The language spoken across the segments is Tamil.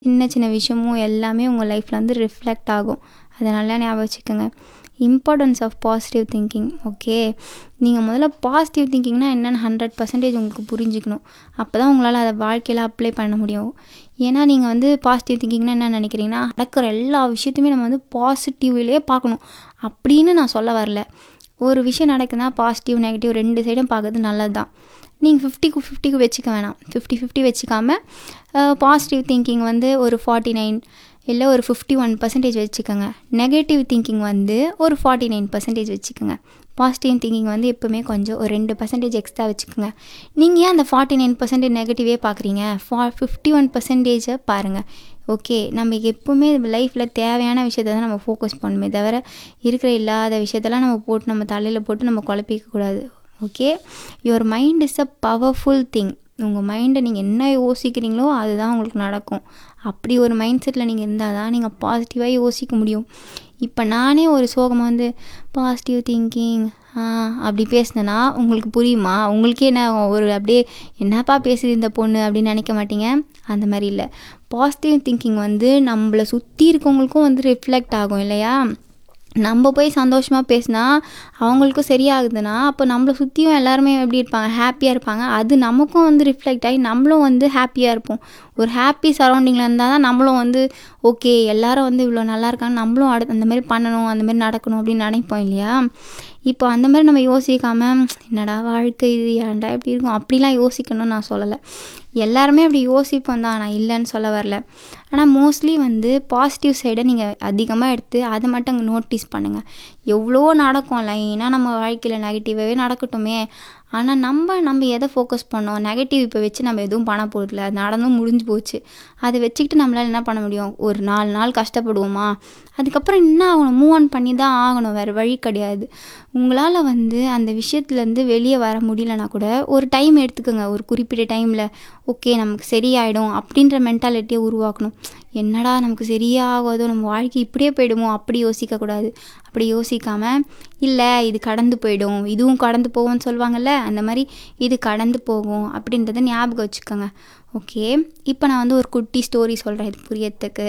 சின்ன சின்ன விஷயமும் எல்லாமே உங்கள் லைஃப்பில் வந்து ரிஃப்ளெக்ட் ஆகும் அதை நல்லா ஞாபகம் வச்சுக்கோங்க importance of positive thinking okay நீங்கள் முதல்ல பாசிட்டிவ் திங்கிங்னா என்னென்னு ஹண்ட்ரட் பர்சன்டேஜ் உங்களுக்கு புரிஞ்சுக்கணும் அப்போ தான் உங்களால் அதை வாழ்க்கையில் அப்ளை பண்ண முடியும் ஏன்னா நீங்கள் வந்து பாசிட்டிவ் திங்கிங்னா என்ன நினைக்கிறீங்கன்னா நடக்கிற எல்லா விஷயத்தையுமே நம்ம வந்து பாசிட்டிவ்லேயே பார்க்கணும் அப்படின்னு நான் சொல்ல வரல ஒரு விஷயம் நடக்குதுன்னா பாசிட்டிவ் நெகட்டிவ் ரெண்டு சைடும் பார்க்கறது நல்லது தான் நீங்கள் ஃபிஃப்டிக்கு ஃபிஃப்டிக்கு வச்சுக்க வேணாம் ஃபிஃப்டி ஃபிஃப்டி வச்சுக்காம பாசிட்டிவ் திங்கிங் வந்து ஒரு ஃபார்ட்டி நைன் இல்லை ஒரு ஃபிஃப்டி ஒன் பர்சன்டேஜ் வச்சுக்கோங்க நெகட்டிவ் திங்கிங் வந்து ஒரு ஃபார்ட்டி நைன் பர்சன்டேஜ் வச்சுக்கோங்க பாசிட்டிவ் திங்கிங் வந்து எப்போவுமே கொஞ்சம் ஒரு ரெண்டு பர்சன்டேஜ் எக்ஸ்ட்ரா வச்சுக்கோங்க நீங்கள் ஏன் அந்த ஃபார்ட்டி நைன் பர்சன்டேஜ் நெகட்டிவே பார்க்குறீங்க ஃபா ஃபிஃப்டி ஒன் பர்சன்டேஜை பாருங்கள் ஓகே நம்ம எப்போவுமே லைஃப்பில் தேவையான விஷயத்த தான் நம்ம ஃபோக்கஸ் பண்ணணுமே தவிர இருக்கிற இல்லாத விஷயத்தெல்லாம் நம்ம போட்டு நம்ம தலையில் போட்டு நம்ம குழப்பிக்க கூடாது okay your mind is a powerful thing உங்கள் மைண்டை நீங்கள் என்ன யோசிக்கிறீங்களோ அதுதான் உங்களுக்கு நடக்கும் அப்படி ஒரு மைண்ட் செட்டில் நீங்கள் இருந்தால் தான் நீங்கள் பாசிட்டிவாக யோசிக்க முடியும் இப்போ நானே ஒரு சோகமாக வந்து பாசிட்டிவ் திங்கிங் அப்படி பேசினேன்னா உங்களுக்கு புரியுமா உங்களுக்கே என்ன ஒரு அப்படியே என்னப்பா பேசுது இந்த பொண்ணு அப்படின்னு நினைக்க மாட்டீங்க அந்த மாதிரி இல்லை பாசிட்டிவ் திங்கிங் வந்து நம்மளை சுற்றி இருக்கவங்களுக்கும் வந்து ரிஃப்ளெக்ட் ஆகும் இல்லையா நம்ம போய் சந்தோஷமாக பேசினா அவங்களுக்கும் சரியாகுதுன்னா அப்போ நம்மளை சுற்றியும் எல்லாருமே எப்படி இருப்பாங்க ஹாப்பியாக இருப்பாங்க அது நமக்கும் வந்து ரிஃப்ளெக்ட் ஆகி நம்மளும் வந்து ஹாப்பியாக இருப்போம் ஒரு ஹாப்பி சரௌண்டிங்கில் இருந்தால் தான் நம்மளும் வந்து ஓகே எல்லாரும் வந்து இவ்வளோ நல்லா இருக்காங்க நம்மளும் அடுத்து அந்த மாதிரி பண்ணணும் அந்த மாதிரி நடக்கணும் அப்படின்னு நினைப்போம் இல்லையா இப்போ அந்த மாதிரி நம்ம யோசிக்காமல் என்னடா வாழ்க்கை இது ஏன்டா இப்படி இருக்கும் அப்படிலாம் யோசிக்கணும்னு நான் சொல்லலை எல்லாருமே அப்படி யோசிப்போம் தான் நான் இல்லைன்னு சொல்ல வரல ஆனால் மோஸ்ட்லி வந்து பாசிட்டிவ் சைடை நீங்கள் அதிகமாக எடுத்து அதை மட்டும் அங்கே நோட்டீஸ் பண்ணுங்கள் எவ்வளோ நடக்கும் லைனாக நம்ம வாழ்க்கையில் நெகட்டிவாகவே நடக்கட்டுமே ஆனால் நம்ம நம்ம எதை ஃபோக்கஸ் பண்ணோம் நெகட்டிவ் இப்போ வச்சு நம்ம எதுவும் பண்ண போகிறதில்ல அது நடந்தும் முடிஞ்சு போச்சு அதை வச்சுக்கிட்டு நம்மளால் என்ன பண்ண முடியும் ஒரு நாலு நாள் கஷ்டப்படுவோமா அதுக்கப்புறம் என்ன ஆகணும் மூவ் ஆன் பண்ணி தான் ஆகணும் வேறு வழி கிடையாது உங்களால் வந்து அந்த விஷயத்துலேருந்து வெளியே வர முடியலனா கூட ஒரு டைம் எடுத்துக்கோங்க ஒரு குறிப்பிட்ட டைமில் ஓகே நமக்கு சரியாயிடும் அப்படின்ற மென்டாலிட்டியை உருவாக்கணும் என்னடா நமக்கு சரியாகாதோ நம்ம வாழ்க்கை இப்படியே போயிடுமோ அப்படி யோசிக்கக்கூடாது அப்படி யோசிக்காமல் இல்லை இது கடந்து போயிடும் இதுவும் கடந்து போகும்னு சொல்லுவாங்கள்ல அந்த மாதிரி இது கடந்து போகும் அப்படின்றத ஞாபகம் வச்சுக்கோங்க ஓகே இப்போ நான் வந்து ஒரு குட்டி ஸ்டோரி சொல்கிறேன் இது புரியறதுக்கு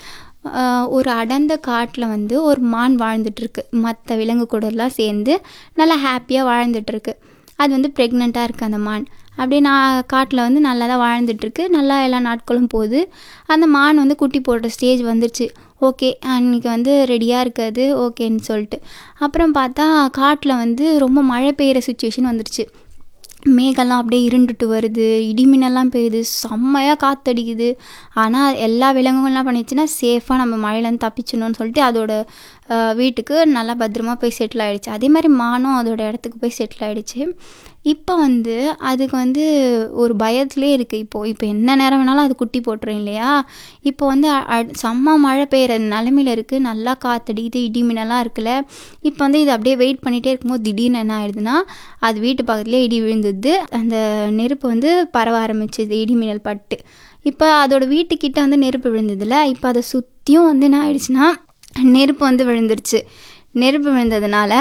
ஒரு அடர்ந்த காட்டில் வந்து ஒரு மான் வாழ்ந்துட்டுருக்கு மற்ற விலங்கு கூடலாம் சேர்ந்து நல்லா ஹாப்பியாக வாழ்ந்துட்டுருக்கு அது வந்து ப்ரெக்னெண்ட்டாக இருக்குது அந்த மான் அப்படியே நான் காட்டில் வந்து நல்லா தான் வாழ்ந்துட்டுருக்கு நல்லா எல்லா நாட்களும் போகுது அந்த மான் வந்து குட்டி போடுற ஸ்டேஜ் வந்துருச்சு ஓகே அன்றைக்கி வந்து ரெடியாக இருக்காது ஓகேன்னு சொல்லிட்டு அப்புறம் பார்த்தா காட்டில் வந்து ரொம்ப மழை பெய்கிற சுச்சுவேஷன் வந்துருச்சு மேகெல்லாம் அப்படியே இருண்டுட்டு வருது இடிமின்னெல்லாம் பெய்யுது செம்மையாக காற்றடிக்குது ஆனால் எல்லா விலங்குகளும் என்ன பண்ணிச்சுன்னா சேஃபாக நம்ம மழையிலேருந்து தப்பிச்சிடணும்னு சொல்லிட்டு அதோட வீட்டுக்கு நல்லா பத்திரமா போய் செட்டில் ஆகிடுச்சு அதே மாதிரி மானும் அதோட இடத்துக்கு போய் செட்டில் ஆகிடுச்சு இப்போ வந்து அதுக்கு வந்து ஒரு பயத்துலேயே இருக்குது இப்போது இப்போ என்ன நேரம் வேணாலும் அது குட்டி போட்டுரும் இல்லையா இப்போ வந்து செம்ம மழை பெய்கிற நிலமையில இருக்குது நல்லா காற்றடிக்குது இடிமின்னெல்லாம் இருக்குல்ல இப்போ வந்து இது அப்படியே வெயிட் பண்ணிகிட்டே இருக்கும்போது திடீர்னு என்ன ஆயிடுதுன்னா அது வீட்டு பக்கத்துலேயே இடி விழுந்துது அந்த நெருப்பு வந்து பரவ ஆரம்பிச்சிது இடிமின்னல் பட்டு இப்போ அதோட வீட்டுக்கிட்ட வந்து நெருப்பு விழுந்ததில்ல இப்போ அதை சுற்றியும் வந்து என்ன ஆயிடுச்சுன்னா நெருப்பு வந்து விழுந்துருச்சு நெருப்பு விழுந்ததுனால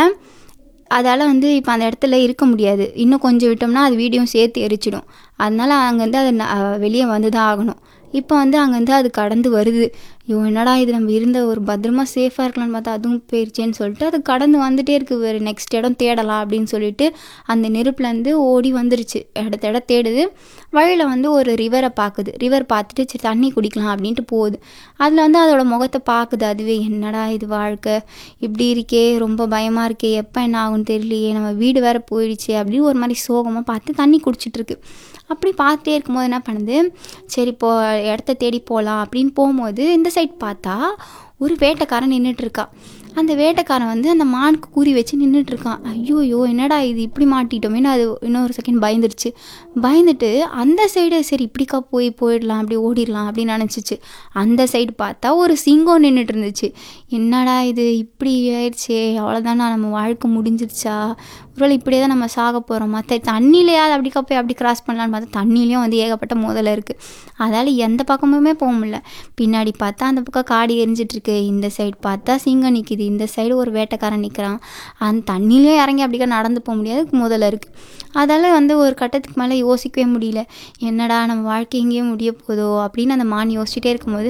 அதால் வந்து இப்போ அந்த இடத்துல இருக்க முடியாது இன்னும் கொஞ்சம் விட்டோம்னா அது வீடியும் சேர்த்து எரிச்சிடும் அதனால் அங்கேருந்து அது வெளியே வந்து தான் ஆகணும் இப்போ வந்து அங்கேருந்து அது கடந்து வருது ஐயோ என்னடா இது நம்ம இருந்த ஒரு பத்திரமா சேஃபாக இருக்கலாம்னு பார்த்தா அதுவும் போயிடுச்சேன்னு சொல்லிட்டு அது கடந்து வந்துட்டே இருக்குது வேறு நெக்ஸ்ட் இடம் தேடலாம் அப்படின்னு சொல்லிட்டு அந்த நெருப்புலேருந்து ஓடி வந்துருச்சு இடத்த இடம் தேடுது வழியில் வந்து ஒரு ரிவரை பார்க்குது ரிவர் பார்த்துட்டு சரி தண்ணி குடிக்கலாம் அப்படின்ட்டு போகுது அதில் வந்து அதோட முகத்தை பார்க்குது அதுவே என்னடா இது வாழ்க்கை இப்படி இருக்கே ரொம்ப பயமாக இருக்கே எப்போ என்ன ஆகும்னு தெரியலையே நம்ம வீடு வேறு போயிடுச்சு அப்படின்னு ஒரு மாதிரி சோகமாக பார்த்து தண்ணி குடிச்சிட்ருக்கு அப்படி பார்த்துட்டே இருக்கும்போது என்ன பண்ணுது சரி இப்போ இடத்த தேடி போகலாம் அப்படின்னு போகும்போது இந்த சைட் பார்த்தா ஒரு வேட்டைக்காரன் நின்றுட்டுருக்கா அந்த வேட்டைக்காரன் வந்து அந்த மானுக்கு கூறி வச்சு நின்றுட்டுருக்கான் ஐயோயோ என்னடா இது இப்படி மாட்டிட்டோமேனு அது இன்னொரு செகண்ட் பயந்துருச்சு பயந்துட்டு அந்த சைடு சரி இப்படிக்கா போய் போயிடலாம் அப்படி ஓடிடலாம் அப்படின்னு நினச்சிச்சு அந்த சைடு பார்த்தா ஒரு சிங்கம் நின்றுட்டு இருந்துச்சு என்னடா இது இப்படி ஆயிடுச்சே அவ்வளோதானா நம்ம வாழ்க்கை முடிஞ்சிருச்சா ஒருவேளை இப்படியே தான் நம்ம சாக போகிறோம் மற்ற தண்ணியிலையாவது அப்படிக்கா போய் அப்படி கிராஸ் பண்ணலான்னு பார்த்தா தண்ணியிலையும் வந்து ஏகப்பட்ட முதல்ல இருக்குது அதால் எந்த பக்கமுமே போக முடியல பின்னாடி பார்த்தா அந்த பக்கம் காடி எரிஞ்சிட்ருக்கு இந்த சைடு பார்த்தா சிங்கம் நிற்கிது இந்த சைடு ஒரு வேட்டைக்காரன் நிற்கிறான் அந்த தண்ணியிலே இறங்கி அப்படிக்கா நடந்து போக முடியாது முதல்ல இருக்குது அதால் வந்து ஒரு கட்டத்துக்கு மேலே யோசிக்கவே முடியல என்னடா நம்ம வாழ்க்கை எங்கேயோ முடிய போதோ அப்படின்னு அந்த மான் யோசிச்சுட்டே இருக்கும்போது